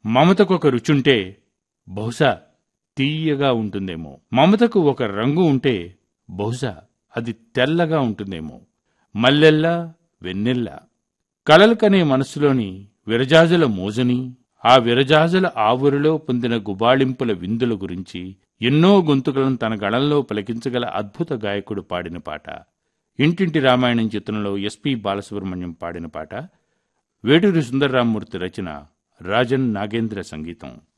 మమతకు ఒక రుచుంటే బహుశా తీయగా ఉంటుందేమో మమతకు ఒక రంగు ఉంటే బహుశా అది తెల్లగా ఉంటుందేమో మల్లెల్ల వెన్నెల్ల కలలు కనే మనసులోని విరజాజుల మోజుని ఆ విరజాజుల ఆవురిలో పొందిన గుబాళింపుల విందుల గురించి ఎన్నో గొంతుకలను తన గళంలో పలికించగల అద్భుత గాయకుడు పాడిన పాట ఇంటింటి రామాయణం చిత్రంలో ఎస్పి బాలసుబ్రహ్మణ్యం పాడిన పాట వేటూరి సుందరరామూర్తి రచన రాజన్ నాగేంద్ర సంగీతం